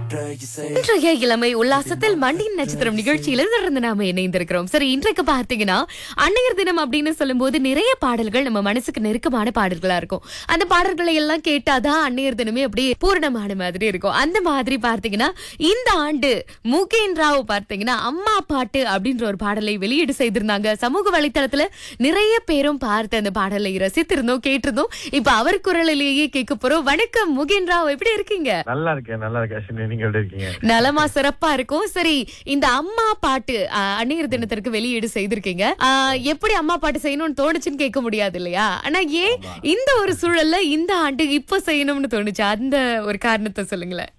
இன்றைய இளமை உல்லாசத்தில் மண்டியின் நட்சத்திரம் நிகழ்ச்சியில தொடர்ந்து நாம இணைந்திருக்கிறோம் சரி இன்றைக்கு பார்த்தீங்கன்னா அன்னையர் தினம் அப்படின்னு சொல்லும்போது நிறைய பாடல்கள் நம்ம மனசுக்கு நெருக்கமான பாடல்களா இருக்கும் அந்த பாடல்களை எல்லாம் கேட்டாதான் அன்னையர் தினமே அப்படியே பூரணமான மாதிரி இருக்கும் அந்த மாதிரி பார்த்தீங்கன்னா இந்த ஆண்டு முகேன் ராவ் பார்த்தீங்கன்னா அம்மா பாட்டு அப்படின்ற ஒரு பாடலை வெளியீடு செய்திருந்தாங்க சமூக வலைத்தளத்துல நிறைய பேரும் பார்த்து அந்த பாடலை ரசித்திருந்தோம் கேட்டிருந்தோம் இப்ப அவர் குரலிலேயே கேட்க போறோம் வணக்கம் முகேன் ராவ் எப்படி இருக்கீங்க நல்லா இருக்கேன் நல்லா இருக்கேன் அஸ்வினி நீங்க எப்படி இருக்கீங்க நலமா சிறப்பா இருக்கும் சரி இந்த அம்மா பாட்டு அஹ், அன்னையர் தினத்திற்கு வெளியீடு செய்திருக்கீங்க அஹ், எப்படி அம்மா பாட்டு செய்யணும்னு தோணுச்சுன்னு கேட்க முடியாது இல்லையா ஆனா ஏன் இந்த ஒரு சூழல்ல இந்த ஆண்டு இப்ப செய்யணும்னு தோணுச்சு அந்த ஒரு காரணத்தை சொல்லுங்களேன்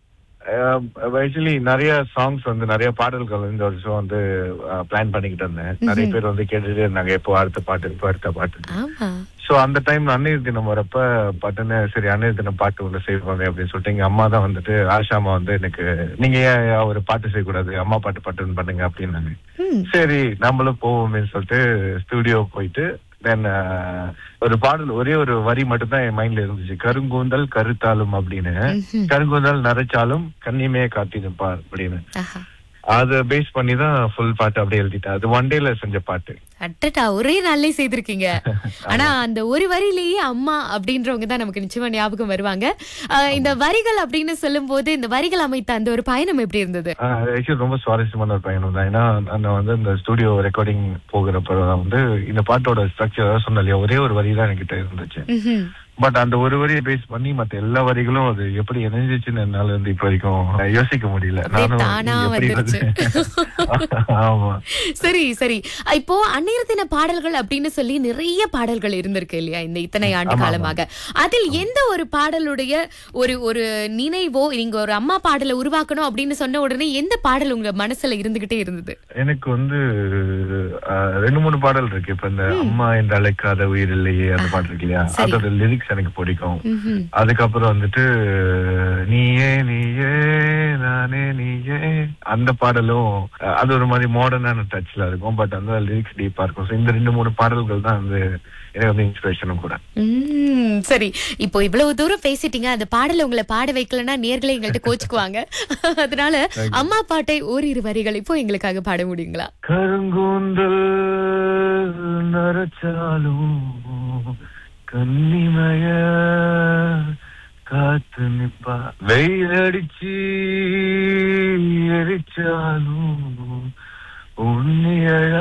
ஆக்சுவலி நிறைய சாங்ஸ் வந்து நிறைய பாடல்கள் இந்த வருஷம் வந்து பிளான் பண்ணிக்கிட்டு இருந்தேன் நிறைய பேர் வந்து கேட்டுட்டே இருந்தாங்க எப்போ அடுத்த பாட்டு இப்போ அடுத்த பாட்டு ஆமா சோ அந்த டைம்ல அன்னையர் தினம் வரப்ப பட்டுன்னு சரி அன்னையர் தினம் பாட்டு ஒன்று செய்வாங்க அப்படின்னு சொல்லிட்டு எங்க அம்மா தான் வந்துட்டு ஆஷாமா வந்து எனக்கு நீங்க ஏன் ஒரு பாட்டு செய்யக்கூடாது அம்மா பாட்டு பாட்டுன்னு பண்ணுங்க அப்படின்னாங்க ம். சரி நம்மளும் போவோமேன்னு சொல்லிட்டு ஸ்டுடியோ போயிட்டு தென் ஒரு பாடல் ஒரே ஒரு வரி மட்டும் தான் என் மைண்ட்ல இருந்துச்சு கருங்கூந்தல் கருத்தாலும் அப்படின்னு கருங்கூந்தல் நரைச்சாலும் கண்ணிமே காத்திருப்பார் அப்படின்னு ஆஹா. அதை பேஸ் பண்ணி தான் ஃபுல் பாட்டு அப்படியே எழுதிட்டேன் அது ஒன் டேல செஞ்ச பாட்டு அட்டட்டா ஒரே நாள்லயே செய்திருக்கீங்க ஆனா அந்த ஒரு வரியிலேயே அம்மா அப்படின்றவங்க தான் நமக்கு நிச்சயமா ஞாபகம் வருவாங்க அஹ், இந்த வரிகள் அப்படின்னு சொல்லும் போது இந்த வரிகள் அமைத்த அந்த ஒரு பயணம் எப்படி இருந்தது ஆக்சுவலி ரொம்ப சுவாரஸ்யமான ஒரு பயணம் தான் ஏன்னா நான் வந்து இந்த ஸ்டுடியோ ரெக்கார்டிங் போகிறப்ப வந்து இந்த பாட்டோட ஸ்ட்ரக்சர் சொன்ன இல்லையா ஒரே ஒரு வரி தான் என்கிட்ட இருந்துச்சு ம்ஹும். பட் அந்த ஒரு வரியை பேஸ் பண்ணி மத்த எல்லா வரிகளும் அது எப்படி இணைஞ்சிச்சுன்னு என்னால வந்து இப்ப வரைக்கும் யோசிக்க முடியல அப்படியே தானா எப்படி வந்துருச்சு. வந்து- ஆமா சரி சரி இப்போ அந்நேர தின பாடல்கள் அப்படின்னு சொல்லி நிறைய பாடல்கள் இருந்திருக்கு இல்லையா இந்த இத்தனை ஆண்டு ஆமா, காலமாக அதில் எந்த ஒரு பாடலுடைய ஒரு ஒரு நினைவோ நீங்க ஒரு அம்மா பாடலை உருவாக்கணும் அப்படின்னு சொன்ன உடனே எந்த பாடல் உங்க மனசுல இருந்துகிட்டே இருந்தது எனக்கு வந்து அஹ், ரெண்டு மூணு பாடல் இருக்கு இப்ப இந்த அம்மா என்று அழைக்காத உயிர் இல்லையே அந்த பாட்டு இருக்கு இல்லையா சரி. அதோட லிரிக்ஸ் எனக்கு பிடிக்கும் ம்ஹும். அதுக்கப்புறம் வந்துட்டு நீயே நீயே நானே நீயே அந்த பாடலும் அஹ், அது ஒரு மாதிரி மாடர்னான டச்ல இருக்கும் பட் அந்த லிரிக்ஸ் டீப்பா இருக்கும் So, இந்த ரெண்டு மூணு பாடல்கள் தான் வந்து எனக்கு வந்து இன்ஸ்பிரேஷனும் கூட உம், சரி இப்போ இவ்வளவு தூரம் பேசிட்டீங்க அந்த பாடலை உங்களை பாட வைக்கலன்னா நேர்களை எங்கள்கிட்ட கோச்சுக்குவாங்க அதனால அம்மா பாட்டை ஓரிரு வரிகள் இப்போ எங்களுக்காக பாட முடியுங்களா கருங்கூந்தல் நரச்சாலும் கன்னிமய காத்து நிப்பா வெயில் அடிச்சு எரிச்சாலும் உன்னியழா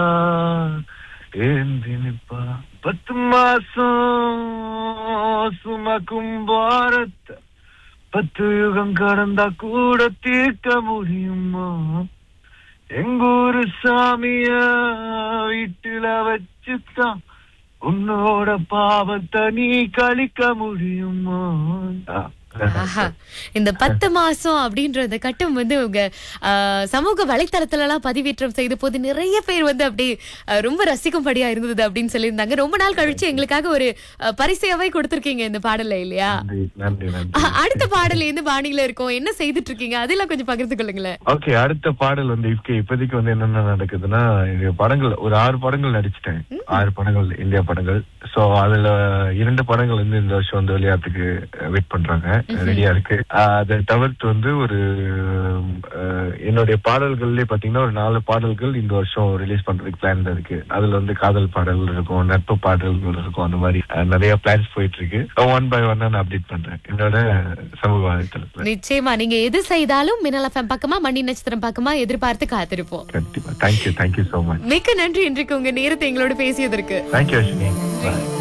ஏந்தி நிப்பா பத்து மாசம் சுமக்கும் பாரத்தை பத்து யுகம் கடந்தா கூட தீர்க்க முடியுமா எங்கூரு சாமிய வீட்டுல வச்சுதான் உன்னோட பாவத்தை நீ கழிக்க முடியுமா ஆஹா. இந்த பத்து மாசம் அப்படின்ற அந்த கட்டம் வந்து உங்க ஆஹ், சமூக வலைத்தளத்துல எல்லாம் பதிவேற்றம் செய்த போது நிறைய பேர் வந்து அப்படி ஆஹ், ரொம்ப ரசிக்கும்படியா இருந்தது அப்படின்னு சொல்லியிருந்தாங்க ரொம்ப நாள் கழிச்சு எங்களுக்காக ஒரு ஆஹ், பரிசையாவே கொடுத்திருக்கீங்க இந்த பாடல இல்லையா நன்றி நன்றி நன்றி ஆஹ், அடுத்த பாடல் எந்த பாணியில இருக்கும் என்ன செய்துட்டு இருக்கீங்க அதெல்லாம் கொஞ்சம் பகிர்ந்து கொள்ளுங்களேன் ஓகே அடுத்த பாடல் வந்து இப்ப இப்போதைக்கு வந்து என்னென்ன நடக்குதுன்னா இந்த படங்கள் ஒரு ஆறு படங்கள் நடிச்சிட்டேன் ஆறு படங்கள் இந்தியா படங்கள் சோ அதுல இரண்டு படங்கள் வந்து இந்த வருஷம் வந்து விளையாட்டுக்கு வெயிட் பண்றாங்க ரெடியா இருக்கு ஆஹ் அதை தவிர்த்து வந்து ஒரு ஆஹ் என்னுடைய பாடல்கள்லயே பாத்தீங்கன்னா ஒரு நாலு பாடல்கள் இந்த வருஷம் ரிலீஸ் பண்றதுக்கு பிளான் இருக்கு அதுல வந்து காதல் பாடல் இருக்கும் நட்பு பாடல்கள் இருக்கும் அந்த மாதிரி ஆஹ் நிறைய பிளான்ஸ் போயிட்டு இருக்கு ஒன் பை ஒன் நான் அப்டேட் பண்றேன் என்னோட சமூக வலைத்தளத்துல நிச்சயமா நீங்க எது செய்தாலும் மின்னல் எஃப்எம் பக்கமா மணி நட்சத்திரம் பக்கமா எதிர்பார்த்து காத்திருப்போம் கண்டிப்பா தேங்க்யூ தேங்க்யூ சோ மச் மிக்க நன்றி இன்றைக்கு உங்க நேரத்தை எங்களோட பேசியதற்கு தேங்க்யூ அஸ்வினி பாய்